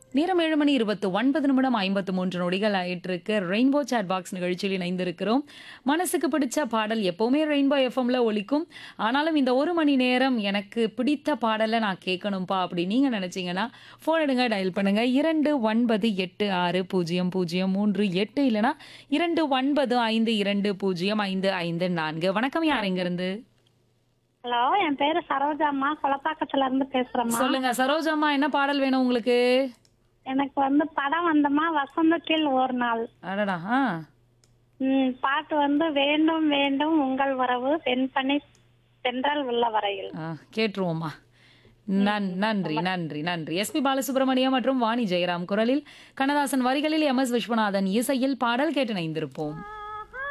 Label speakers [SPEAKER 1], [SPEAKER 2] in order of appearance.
[SPEAKER 1] நேரம் ஏழு மணி இருபத்து ஒன்பது நிமிடம் ஐம்பத்து மூன்று நொடிகள் ஆயிட்டு இருக்கு ரெயின்போ சாட் பாக்ஸ் நிகழ்ச்சியில் இணைந்திருக்கிறோம் மனசுக்கு பிடிச்ச பாடல் எப்பவுமே ரெயின்போ எஃப்எம்ல ஒலிக்கும் ஆனாலும் இந்த ஒரு மணி நேரம் எனக்கு பிடித்த பாடலை நான் கேட்கணும்ப்பா அப்படி நீங்க நினைச்சீங்கன்னா ஃபோன் எடுங்க டயல் பண்ணுங்க இரண்டு ஒன்பது எட்டு ஆறு பூஜ்ஜியம் பூஜ்ஜியம் மூன்று எட்டு இல்லைனா இரண்டு ஒன்பது ஐந்து இரண்டு பூஜ்ஜியம் ஐந்து ஐந்து நான்கு வணக்கம் யார் எங்க இருந்து
[SPEAKER 2] ஹலோ என் பேரு சரோஜாம்மா கொலப்பாக்கத்துல இருந்து பேசுறேம்மா
[SPEAKER 1] சொல்லுங்க சரோஜாம்மா என்ன பாடல் வேணும் உங்களுக்கு
[SPEAKER 2] எனக்கு வந்து படம் வந்தம்மா வசந்தத்தில் ஒரு நாள்
[SPEAKER 1] அடடா ஆ
[SPEAKER 2] ம், பாட்டு வந்து வேண்டும் வேண்டும் உங்கள் வரவு வெண்பனி சென்றால் உள்ள வரையில்
[SPEAKER 1] ஆ, கேட்டுருவோம்மா நன் நன்றி நன்றி நன்றி எஸ்பி பாலசுப்ரமணியம் மற்றும் வாணி ஜெயராம் குரலில் கண்ணதாசன் வரிகளில் எம் எஸ் விஸ்வநாதன் இசையில் பாடல் கேட்டு இணைந்திருப்போம்